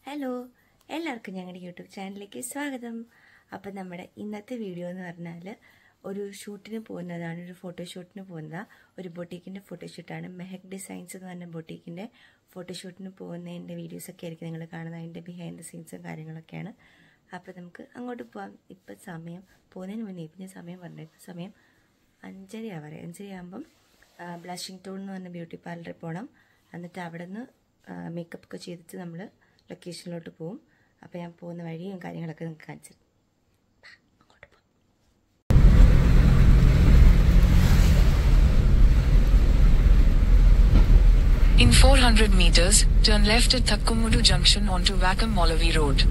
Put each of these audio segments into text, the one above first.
Hello എല്ലാവർക്കും ഞങ്ങളുടെ YouTube ചാനലിലേക്ക് സ്വാഗതം അപ്പം നമ്മുടെ ഇന്നത്തെ വീഡിയോ എന്ന് പറഞ്ഞാൽ ഒരു ഷൂട്ടിന് പോകുന്നതാണ് ഒരു ഫോട്ടോഷൂട്ടിന് പോകുന്ന ഒരു ബൊട്ടീക്കിൻ്റെ ഫോട്ടോഷൂട്ടാണ് മെഹക് ഡിസൈൻസ് എന്ന് പറഞ്ഞ ബൊട്ടീക്കിൻ്റെ ഫോട്ടോഷൂട്ടിന് പോകുന്നതിൻ്റെ വീഡിയോസൊക്കെ ആയിരിക്കും നിങ്ങൾ കാണുന്നത് അതിൻ്റെ ബിഹൈൻഡ് ദ സീൻസും കാര്യങ്ങളൊക്കെയാണ് അപ്പോൾ നമുക്ക് അങ്ങോട്ട് പോകാം ഇപ്പം സമയം പോകുന്നതിന് മുന്നേ ഇപ്പം ഞാൻ സമയം പറഞ്ഞു ഇപ്പം സമയം അഞ്ചര ആവാറ് അഞ്ചര ആകുമ്പം ബ്ലഷിംഗ് ടോൺ എന്ന് പറഞ്ഞ ബ്യൂട്ടി പാർലറിൽ പോകണം എന്നിട്ട് അവിടെ നിന്ന് മേക്കപ്പ് ഒക്കെ ചെയ്തിട്ട് നമ്മൾ ലൊക്കേഷനിലോട്ട് പോകും അപ്പോൾ ഞാൻ പോകുന്ന വഴിയും കാര്യങ്ങളൊക്കെ നിങ്ങൾക്ക് കാണിച്ചു തരാം. ബാ, അങ്ങോട്ട് പോകാം In 400 meters, turn left at Thakkummudu Junction onto Vakam Mollavi Road.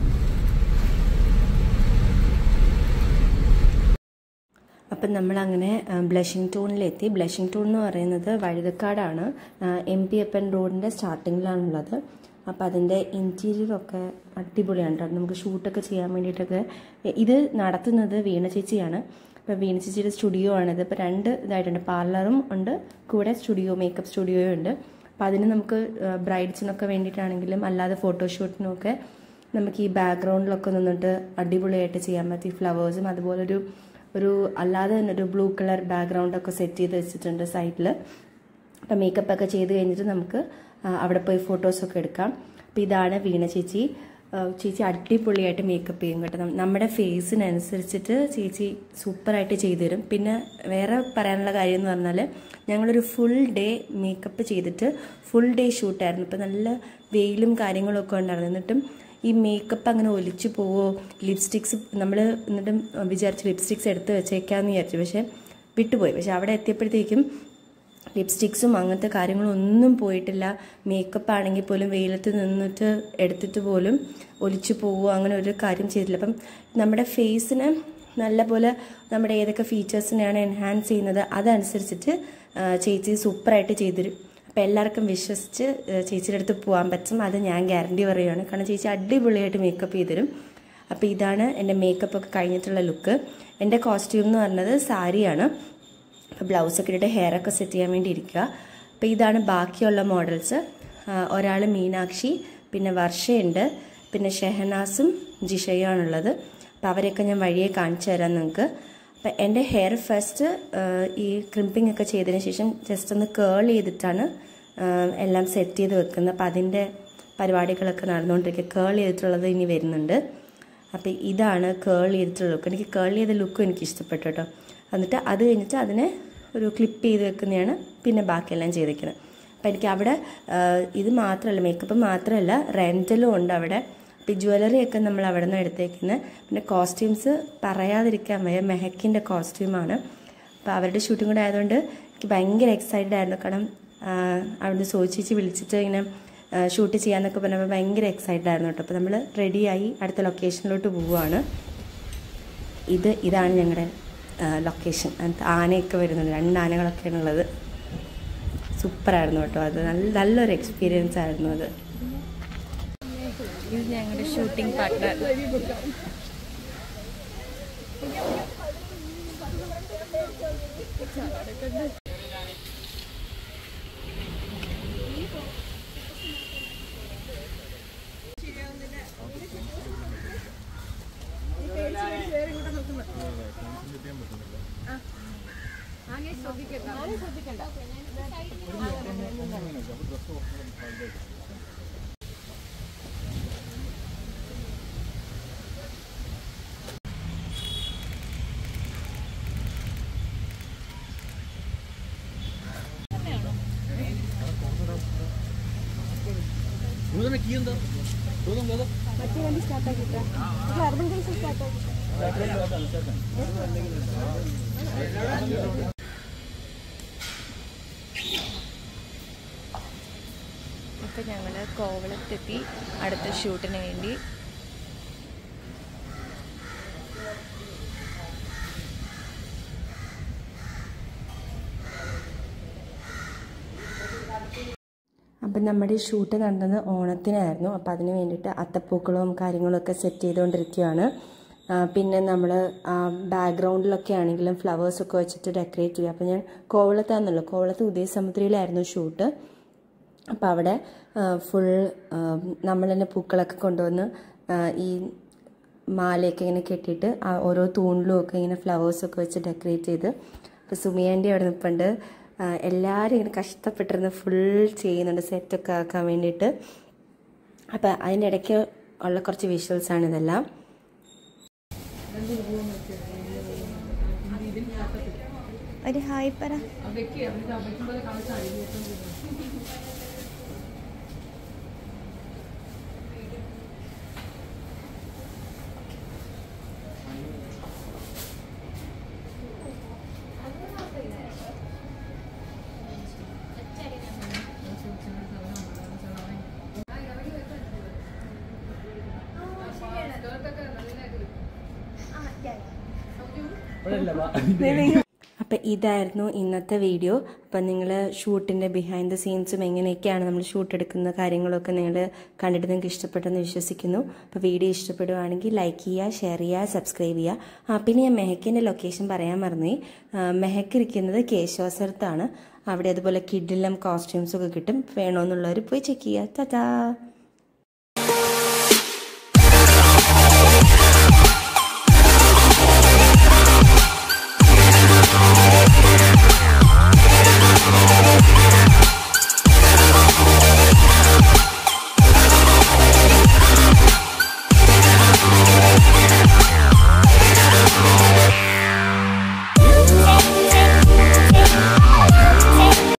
അപ്പം നമ്മളങ്ങനെ ബ്ലഷിംഗ് ടൂണിലെത്തി ബ്ലഷിംഗ് ടൂൺ എന്ന് പറയുന്നത് വഴുതക്കാടാണ് എം പി എപ്പൻ റോഡിൻ്റെ സ്റ്റാർട്ടിങ്ങിലാണുള്ളത് അപ്പം അതിൻ്റെ ഇൻറ്റീരിയറൊക്കെ അടിപൊളിയാണ് കേട്ടോ നമുക്ക് ഷൂട്ടൊക്കെ ചെയ്യാൻ വേണ്ടിയിട്ടൊക്കെ ഇത് നടത്തുന്നത് വീണ ചേച്ചിയാണ് അപ്പോൾ വീണ ചേച്ചിയുടെ സ്റ്റുഡിയോ ആണിത് ഇപ്പോൾ രണ്ട് ഇതായിട്ടുണ്ട് പാർലറും ഉണ്ട് കൂടെ സ്റ്റുഡിയോ മേക്കപ്പ് സ്റ്റുഡിയോയും ഉണ്ട് അപ്പം അതിന് നമുക്ക് ബ്രൈഡ്സിനൊക്കെ വേണ്ടിയിട്ടാണെങ്കിലും അല്ലാതെ ഫോട്ടോഷൂട്ടിനും ഒക്കെ നമുക്ക് ഈ ബാക്ക്ഗ്രൗണ്ടിലൊക്കെ നിന്നിട്ട് അടിപൊളിയായിട്ട് ചെയ്യാൻ പറ്റും ഈ ഫ്ലവേഴ്സും അതുപോലെ ഒരു ഒരു അല്ലാതെ തന്നെ ഒരു ബ്ലൂ കളർ ബാക്ക്ഗ്രൗണ്ടൊക്കെ സെറ്റ് ചെയ്ത് വെച്ചിട്ടുണ്ട് സൈഡിൽ അപ്പം മേക്കപ്പ് ഒക്കെ ചെയ്ത് കഴിഞ്ഞിട്ട് നമുക്ക് ആ, അവിടെ പോയി ഫോട്ടോസൊക്കെ എടുക്കാം അപ്പം ഇതാണ് വീണ ചേച്ചി ആ, ചേച്ചി അടിപൊളിയായിട്ട് മേക്കപ്പ് ചെയ്യും കേട്ടോ നം- നമ്മുടെ ഫേസിനനുസരിച്ചിട്ട് ചേച്ചി സൂപ്പറായിട്ട് ചെയ്തു തരും പിന്നെ വേറെ പറയാനുള്ള കാര്യം എന്ന് പറഞ്ഞാൽ ഞങ്ങളൊരു ഫുൾ ഡേ മേക്കപ്പ് ചെയ്തിട്ട് ഫുൾ ഡേ ഷൂട്ടായിരുന്നു ഇപ്പം നല്ല വെയിലും കാര്യങ്ങളും ഒക്കെ ഉണ്ടായിരുന്നു എന്നിട്ടും ഈ മേക്കപ്പ് അങ്ങനെ ഒലിച്ചു പോവോ ലിപ്സ്റ്റിക്സ് നമ്മൾ എന്നിട്ടും വിചാരിച്ചു ലിപ്സ്റ്റിക്സ് എടുത്ത് വെച്ചേക്കാമെന്ന് വിചാരിച്ചു പക്ഷേ വിട്ടുപോയി പക്ഷെ അവിടെ എത്തിയപ്പോഴത്തേക്കും ലിപ്സ്റ്റിക്സും അങ്ങനത്തെ കാര്യങ്ങളും ഒന്നും പോയിട്ടില്ല മേക്കപ്പ് ആണെങ്കിൽ പോലും വെയിലത്ത് നിന്നിട്ട് എടുത്തിട്ട് പോലും ഒലിച്ചു പോവുക അങ്ങനെ ഒരു കാര്യം ചെയ്തില്ല അപ്പം നമ്മുടെ ഫേസിന് നല്ലപോലെ നമ്മുടെ ഏതൊക്കെ ഫീച്ചേഴ്സിനെയാണ് എൻഹാൻസ് ചെയ്യുന്നത് അതനുസരിച്ചിട്ട് ആ, ചേച്ചി സൂപ്പറായിട്ട് ചെയ്തുതരും അപ്പോൾ എല്ലാവർക്കും വിശ്വസിച്ച് ആ, ചേച്ചിയുടെ അടുത്ത് പോകാൻ പറ്റും അത് ഞാൻ ഗ്യാരണ്ടി പറയുകയാണ് കാരണം ചേച്ചി അടിപൊളിയായിട്ട് മേക്കപ്പ് ചെയ്തുതരും അപ്പോൾ ഇതാണ് എൻ്റെ മേക്കപ്പ് ഒക്കെ കഴിഞ്ഞിട്ടുള്ള ലുക്ക് എൻ്റെ കോസ്റ്റ്യൂം എന്ന് പറഞ്ഞത് സാരിയാണ് അപ്പോൾ ബ്ലൗസൊക്കെ ഇട്ടിട്ട് ഹെയർ ഒക്കെ സെറ്റ് ചെയ്യാൻ വേണ്ടി ഇരിക്കുക അപ്പോൾ ഇതാണ് ബാക്കിയുള്ള മോഡൽസ് ഒരാൾ മീനാക്ഷി പിന്നെ വർഷയുണ്ട് പിന്നെ ഷെഹനാസും ജിഷയും ആണുള്ളത് അപ്പോൾ അവരെയൊക്കെ ഞാൻ വഴിയെ കാണിച്ചു തരാം നിങ്ങൾക്ക് അപ്പം എൻ്റെ ഹെയർ ഫസ്റ്റ് ഈ ക്രിമ്പിംഗ് ഒക്കെ ചെയ്തതിന് ശേഷം ജസ്റ്റ് ഒന്ന് കേൾ ചെയ്തിട്ടാണ് ആ, എല്ലാം സെറ്റ് ചെയ്ത് വെക്കുന്നത് അപ്പം അതിൻ്റെ പരിപാടികളൊക്കെ നടന്നുകൊണ്ടിരിക്കുക കേൾ ചെയ്തിട്ടുള്ളത് ഇനി വരുന്നുണ്ട് അപ്പോൾ ഇതാണ് കേൾ ചെയ്തിട്ടുള്ള ലുക്ക് എനിക്ക് കേൾ ചെയ്ത ലുക്കും എനിക്ക് ഇഷ്ടപ്പെട്ടു കേട്ടോ എന്നിട്ട് അത് കഴിഞ്ഞിട്ട് അതിനെ ഒരു ക്ലിപ്പ് ചെയ്ത് വെക്കുന്നതാണ് പിന്നെ ബാക്കിയെല്ലാം ചെയ്തേക്കുന്നത് അപ്പോൾ എനിക്ക് അവിടെ ആ, ഇത് മാത്രമല്ല മേക്കപ്പ് മാത്രമല്ല റെൻറ്റലും ഉണ്ട് അവിടെ അപ്പോൾ ഈ ജ്വല്ലറി ഒക്കെ നമ്മൾ അവിടെ നിന്ന് എടുത്തേക്കുന്നത് പിന്നെ കോസ്റ്റ്യൂംസ് പറയാതിരിക്കാൻ വയ്യ മെഹക്കിൻ്റെ കോസ്റ്റ്യൂമാണ് അപ്പോൾ അവരുടെ ഷൂട്ടും കൂടെ ആയതുകൊണ്ട് എനിക്ക് ഭയങ്കര എക്സൈറ്റഡ് ആയിരുന്നു കാരണം ആ, അവിടുന്ന് സോചിച്ച് വിളിച്ചിട്ട് ഇങ്ങനെ ഷൂട്ട് ചെയ്യാന്നൊക്കെ പറഞ്ഞപ്പോൾ ഭയങ്കര എക്സൈറ്റഡ് ആയിരുന്നു കേട്ടോ അപ്പോൾ നമ്മൾ റെഡിയായി അടുത്ത ലൊക്കേഷനിലോട്ട് പോവുകയാണ് ഇത് ഇതാണ് ഞങ്ങളുടെ ലൊക്കേഷൻ അതിനകത്ത് ആനയൊക്കെ വരുന്നുണ്ട് രണ്ട് ആനകളൊക്കെയാണ് ഉള്ളത് സൂപ്പറായിരുന്നു കേട്ടോ അത് നല്ല നല്ലൊരു എക്സ്പീരിയൻസ് ആയിരുന്നു അത് ഇത് ഞങ്ങളുടെ ഷൂട്ടിംഗ് പാർട്ട്ണർ ഇപ്പം ഞങ്ങൾ കോവളത്തെത്തി അടുത്ത ഷൂട്ടിന് വേണ്ടി അപ്പം നമ്മുടെ ഈ ഷൂട്ട് നടന്നത് ഓണത്തിനായിരുന്നു അപ്പോൾ അതിന് വേണ്ടിയിട്ട് അത്തപ്പൂക്കളവും കാര്യങ്ങളൊക്കെ സെറ്റ് ചെയ്തുകൊണ്ടിരിക്കുകയാണ് ആ, പിന്നെ നമ്മൾ ബാക്ക്ഗ്രൗണ്ടിലൊക്കെ ആണെങ്കിലും ഫ്ലവേഴ്സൊക്കെ വെച്ചിട്ട് ഡെക്കറേറ്റ് ചെയ്യുക അപ്പോൾ ഞാൻ കോവളത്താണെന്നല്ലോ കോവളത്ത് ഉദയസമുദ്രയിലായിരുന്നു ഷൂട്ട് അപ്പോൾ അവിടെ ഫുൾ നമ്മൾ തന്നെ പൂക്കളൊക്കെ കൊണ്ടുവന്ന് ആ, ഈ മാലയൊക്കെ ഇങ്ങനെ കെട്ടിയിട്ട് ആ ഓരോ തൂണിലും ഒക്കെ ഇങ്ങനെ ഫ്ലവേഴ്സൊക്കെ വെച്ച് ഡെക്കറേറ്റ് ചെയ്ത് അപ്പോൾ സുമിയാൻ്റെ അവിടെ നിൽപ്പുണ്ട് ആ, എല്ലാവരും ഇങ്ങനെ കഷ്ടപ്പെട്ടിരുന്ന് ഫുൾ ചെയ്യുന്നുണ്ട് സെറ്റൊക്കെ ആക്കാൻ വേണ്ടിയിട്ട് അപ്പോൾ അതിൻ്റെ ഇടയ്ക്ക് ഉള്ള കുറച്ച് വിഷ്വൽസാണ് ഇതെല്ലാം ഒരു ഹായ് പറ അപ്പം ഇതായിരുന്നു ഇന്നത്തെ വീഡിയോ അപ്പം നിങ്ങൾ ഷൂട്ടിൻ്റെ ബിഹൈൻഡ് ദ സീൻസും എങ്ങനെയൊക്കെയാണ് നമ്മൾ ഷൂട്ട് എടുക്കുന്ന കാര്യങ്ങളൊക്കെ നിങ്ങൾ കണ്ടിട്ട് നിങ്ങൾക്ക് ഇഷ്ടപ്പെട്ടെന്ന് വിശ്വസിക്കുന്നു അപ്പോൾ വീഡിയോ ഇഷ്ടപ്പെടുവാണെങ്കിൽ ലൈക്ക് ചെയ്യുക ഷെയർ ചെയ്യുക സബ്സ്ക്രൈബ് ചെയ്യുക ആ പിന്നെ ഞാൻ മെഹക്കിൻ്റെ ലൊക്കേഷൻ പറയാൻ മറന്നു മെഹക്ക് ഇരിക്കുന്നത് കേശവസരത്താണ് അവിടെ അതുപോലെ കിഡിലം കോസ്റ്റ്യൂംസ് ഒക്കെ കിട്ടും വേണമെന്നുള്ളവർ പോയി ചെക്ക് ചെയ്യുക ടാറ്റാ